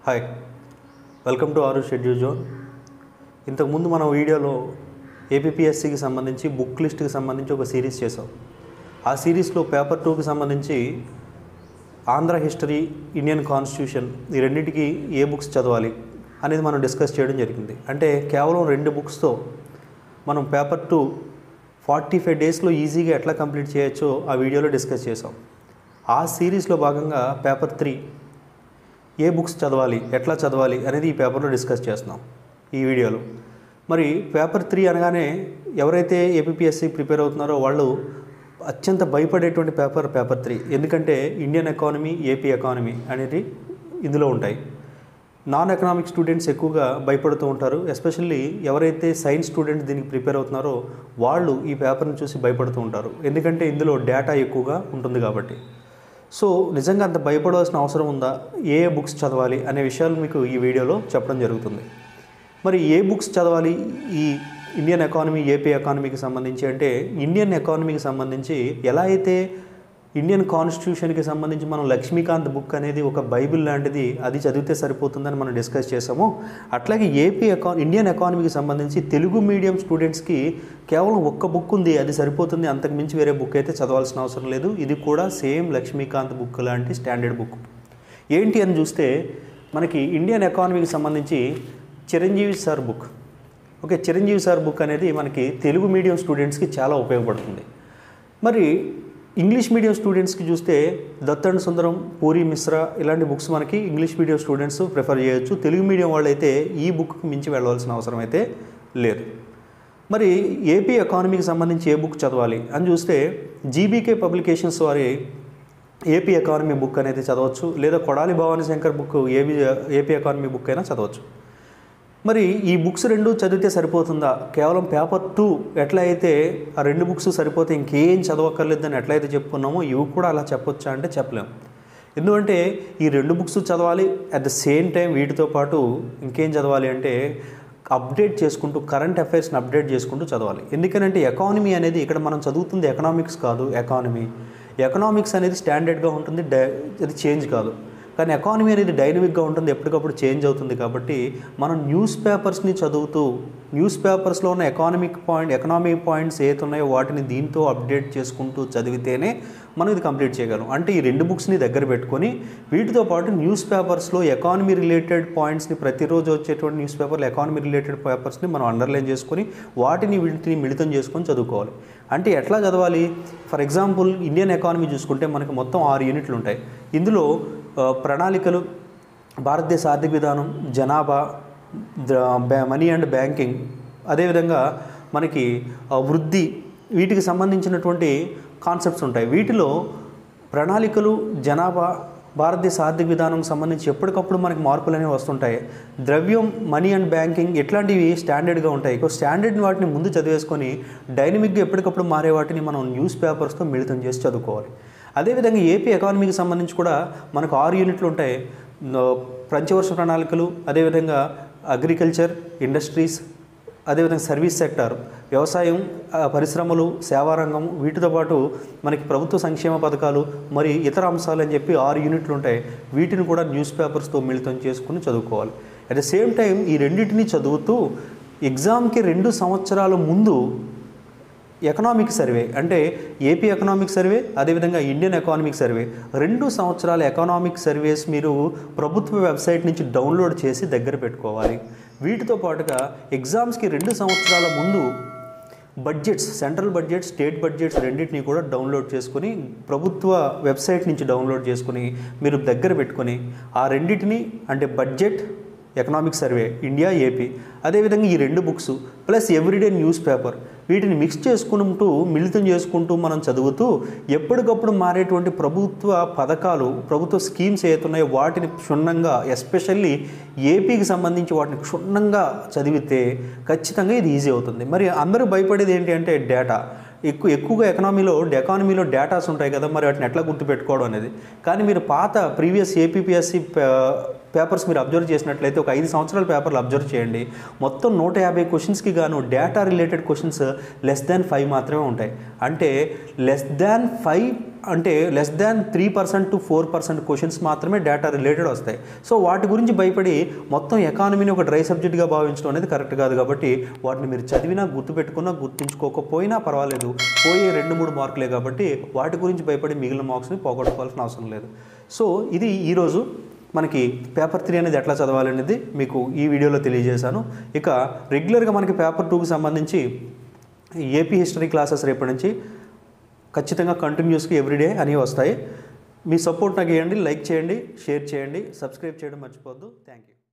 hi welcome to ఆరు schedule zone ఇంతకుముందు మనం వీడియోలో ఏపీఎస్సికి సంబంధించి బుక్ లిస్ట్కి సంబంధించి ఒక సిరీస్ చేసాం ఆ సిరీస్లో పేపర్ టూకి సంబంధించి ఆంధ్ర హిస్టరీ ఇండియన్ కాన్స్టిట్యూషన్ ఈ రెండింటికి ఏ బుక్స్ చదవాలి అనేది మనం డిస్కస్ చేయడం జరిగింది అంటే కేవలం రెండు బుక్స్తో మనం పేపర్ టూ ఫార్టీ ఫైవ్ డేస్లో ఈజీగా ఎట్లా కంప్లీట్ చేయొచ్చో ఆ వీడియోలో డిస్కస్ చేసాం ఆ సిరీస్లో భాగంగా పేపర్ త్రీ ఏ బుక్స్ చదవాలి ఎట్లా చదవాలి అనేది ఈ పేపర్లో డిస్కస్ చేస్తున్నాం ఈ వీడియోలో మరి పేపర్ త్రీ అనగానే ఎవరైతే ఏపీఎస్సి ప్రిపేర్ అవుతున్నారో వాళ్ళు అత్యంత భయపడేటువంటి పేపర్ పేపర్ త్రీ ఎందుకంటే ఇండియన్ ఎకానమీ ఏపీ ఎకానమీ అనేది ఇందులో ఉంటాయి నాన్ ఎకనామిక్ స్టూడెంట్స్ ఎక్కువగా భయపడుతూ ఉంటారు ఎస్పెషల్లీ ఎవరైతే సైన్స్ స్టూడెంట్స్ దీనికి ప్రిపేర్ అవుతున్నారో వాళ్ళు ఈ పేపర్ని చూసి భయపడుతూ ఉంటారు ఎందుకంటే ఇందులో డేటా ఎక్కువగా ఉంటుంది కాబట్టి సో నిజంగా అంత భయపడవలసిన అవసరం ఉందా ఏ ఏ బుక్స్ చదవాలి అనే విషయాలు మీకు ఈ వీడియోలో చెప్పడం జరుగుతుంది మరి ఏ బుక్స్ చదవాలి ఈ ఇండియన్ ఎకానమీ ఏపీ ఎకానమీకి సంబంధించి అంటే ఇండియన్ ఎకానమీకి సంబంధించి ఎలా అయితే ఇండియన్ కాన్స్టిట్యూషన్కి సంబంధించి మనం లక్ష్మీకాంత్ బుక్ అనేది ఒక బైబిల్ లాంటిది అది చదివితే సరిపోతుందని మనం డిస్కస్ చేసాము అట్లాగే ఏపీ ఎకా ఇండియన్ ఎకానమీకి సంబంధించి తెలుగు మీడియం స్టూడెంట్స్కి కేవలం ఒక్క బుక్ ఉంది అది సరిపోతుంది అంతకు మించి వేరే బుక్ అయితే చదవాల్సిన అవసరం లేదు ఇది కూడా సేమ్ లక్ష్మీకాంత్ బుక్ లాంటి స్టాండర్డ్ బుక్ ఏంటి అని చూస్తే మనకి ఇండియన్ ఎకానమీకి సంబంధించి Chiranjeevi sir book okay Chiranjeevi sir book అనేది మనకి తెలుగు మీడియం స్టూడెంట్స్కి చాలా ఉపయోగపడుతుంది మరి ఇంగ్లీష్ మీడియం స్టూడెంట్స్కి చూస్తే దత్తన్ సుందరం పూరి మిశ్రా ఇలాంటి బుక్స్ మనకి ఇంగ్లీష్ మీడియం స్టూడెంట్స్ ప్రిఫర్ చేయొచ్చు తెలుగు మీడియం వాళ్ళైతే ఈ బుక్కి మించి వెళ్ళవలసిన అవసరం అయితే లేదు మరి ఏపీ ఎకానమీకి సంబంధించి ఏ బుక్ చదవాలి అని చూస్తే జీబీకే పబ్లికేషన్స్ వారి ఏపీ ఎకానమీ బుక్ అనేది చదవచ్చు లేదా Kodali Bhavani Shankar book AB AP economy book అయినా చదవచ్చు మరి ఈ బుక్స్ రెండు చదివితే సరిపోతుందా కేవలం పేపర్ టూ ఎట్లా అయితే ఆ రెండు బుక్స్ సరిపోతే ఇంకేం చదవక్కర్లేదని ఎట్లయితే చెప్పుకున్నామో ఇవి కూడా అలా చెప్పొచ్చా అంటే చెప్పలేం ఎందుకంటే ఈ రెండు బుక్స్ చదవాలి అట్ ద సేమ్ టైం వీటితో పాటు ఇంకేం చదవాలి అంటే అప్డేట్ చేసుకుంటూ కరెంట్ అఫైర్స్ని అప్డేట్ చేసుకుంటూ చదవాలి ఎందుకనంటే ఎకానమీ అనేది ఇక్కడ మనం చదువుతుంది ఎకనామిక్స్ కాదు ఎకానమీ ఎకనామిక్స్ అనేది స్టాండర్డ్గా ఉంటుంది డై అది చేంజ్ కాదు కానీ ఎకానమీ అనేది డైనమిక్గా ఉంటుంది ఎప్పటికప్పుడు చేంజ్ అవుతుంది కాబట్టి మనం న్యూస్ పేపర్స్ని చదువుతూ న్యూస్ పేపర్స్లో ఉన్న ఎకానమిక్ పాయింట్ ఎకనామిక్ పాయింట్స్ ఏది ఉన్నాయో వాటిని దీంతో అప్డేట్ చేసుకుంటూ చదివితేనే మనం ఇది కంప్లీట్ చేయగలం అంటే ఈ రెండు బుక్స్ని దగ్గర పెట్టుకొని వీటితో పాటు న్యూస్ పేపర్స్లో ఎకానమీ రిలేటెడ్ పాయింట్స్ని ప్రతిరోజు వచ్చేటువంటి న్యూస్ పేపర్లో ఎకానమీ రిలేటెడ్ పేపర్స్ని మనం అండర్లైన్ చేసుకొని వాటిని వీటిని మిళితం చేసుకొని చదువుకోవాలి అంటే ఎట్లా చదవాలి ఫర్ ఎగ్జాంపుల్ ఇండియన్ ఎకానమీ చూసుకుంటే మనకి మొత్తం ఆరు యూనిట్లు ఉంటాయి ఇందులో ఆ, ప్రణాళికలు భారతదేశ ఆర్థిక విధానం జనాభా మనీ అండ్ బ్యాంకింగ్ అదేవిధంగా మనకి ఆ, వృద్ధి వీటికి సంబంధించినటువంటి కాన్సెప్ట్స్ ఉంటాయి వీటిలో ప్రణాళికలు జనాభా భారతదేశ ఆర్థిక విధానంకి సంబంధించి ఎప్పటికప్పుడు మనకి మార్పులు అనేవి వస్తుంటాయి ద్రవ్యం మనీ అండ్ బ్యాంకింగ్ ఇట్లాంటివి స్టాండర్డ్గా ఉంటాయి ఎక్కువ స్టాండర్డ్ వాటిని ముందు చదివేసుకొని డైనమిక్గా ఎప్పటికప్పుడు మారే వాటిని మనం న్యూస్ పేపర్స్తో మిళితం చేసి చదువుకోవాలి అదేవిధంగా ఏపీ ఎకానమీకి సంబంధించి కూడా మనకు ఆరు యూనిట్లు ఉంటాయి నో- పంచవర్ష ప్రణాళికలు అదేవిధంగా అగ్రికల్చర్ ఇండస్ట్రీస్ అదేవిధంగా సర్వీస్ సెక్టార్ వ్యవసాయం ఆ, పరిశ్రమలు సేవారంగం వీటితో పాటు మనకి ప్రభుత్వ సంక్షేమ పథకాలు మరి ఇతర అంశాలు అని చెప్పి ఆరు యూనిట్లు ఉంటాయి వీటిని కూడా న్యూస్ పేపర్స్తో మిళితం చేసుకుని చదువుకోవాలి అట్ ద సేమ్ టైం ఈ రెండింటిని చదువుతూ ఎగ్జామ్కి రెండు సంవత్సరాల ముందు ఎకనామిక్ సర్వే అంటే ఏపీ ఎకనామిక్ సర్వే అదేవిధంగా ఇండియన్ ఎకానమిక్ సర్వే రెండు సంవత్సరాల ఎకనామిక్ సర్వేస్ మీరు ప్రభుత్వ వెబ్సైట్ నుంచి డౌన్లోడ్ చేసి దగ్గర పెట్టుకోవాలి వీటితో పాటుగా ఎగ్జామ్స్కి రెండు సంవత్సరాల ముందు budgets central budget state budgets రెండింటిని కూడా డౌన్లోడ్ చేసుకొని ప్రభుత్వ వెబ్సైట్ నుంచి డౌన్లోడ్ చేసుకొని మీరు దగ్గర పెట్టుకొని ఆ రెండింటిని అంటే budget economic survey India AP అదేవిధంగా ఈ రెండు books plus everyday newspaper వీటిని మిక్స్ చేసుకుంటూ మిళితం చేసుకుంటూ మనం చదువుతూ ఎప్పటికప్పుడు మారేటువంటి ప్రభుత్వ పథకాలు ప్రభుత్వ స్కీమ్స్ ఏతున్నాయో వాటిని క్షుణ్ణంగా ఎస్పెషల్లీ ఏపీకి సంబంధించి వాటిని క్షుణ్ణంగా చదివితే ఖచ్చితంగా ఇది ఈజీ అవుతుంది మరి అందరూ భయపడేది ఏంటి అంటే డేటా ఎక్కువ ఎక్కువగా ఎకనామీలో ఎకానమీలో డేటాస్ ఉంటాయి కదా మరి వాటిని ఎట్లా గుర్తుపెట్టుకోవడం అనేది కానీ మీరు పాత ప్రీవియస్ ఏపీపీఎస్సి పేపర్స్ మీరు అబ్జర్వ్ చేసినట్లయితే ఒక ఐదు సంవత్సరాల పేపర్లు అబ్జర్వ్ చేయండి మొత్తం నూట యాభై క్వశ్చన్స్కి గాను data related questions less than five మాత్రమే ఉంటాయి అంటే లెస్ దాన్ ఫైవ్ అంటే less than three percent to four percent questions మాత్రమే డేటా రిలేటెడ్ వస్తాయి సో వాటి గురించి భయపడి మొత్తం ఎకానమీని ఒక డ్రై సబ్జెక్ట్గా భావించడం అనేది కరెక్ట్ కాదు కాబట్టి వాటిని మీరు చదివినా గుర్తుపెట్టుకున్నా గుర్తుంచుకోకపోయినా పర్వాలేదు పోయే రెండు మూడు మార్కులే కాబట్టి వాటి గురించి భయపడి మిగిలిన మార్క్స్ని పోగొట్టుకోవాల్సిన అవసరం లేదు సో ఇది ఈరోజు మనకి పేపర్ త్రీ అనేది ఎట్లా చదవాలనేది మీకు ఈ వీడియోలో తెలియజేశాను ఇక రెగ్యులర్గా మనకి పేపర్ టూకి సంబంధించి ఏపీ హిస్టరీ క్లాసెస్ రేపటి నుంచి ఖచ్చితంగా కంటిన్యూస్గా ఎవ్రీడే అనేవి వస్తాయి మీ సపోర్ట్ నాకు ఇవ్వండి లైక్ చేయండి షేర్ చేయండి సబ్స్క్రైబ్ చేయడం మర్చిపోవద్దు థ్యాంక్ యూ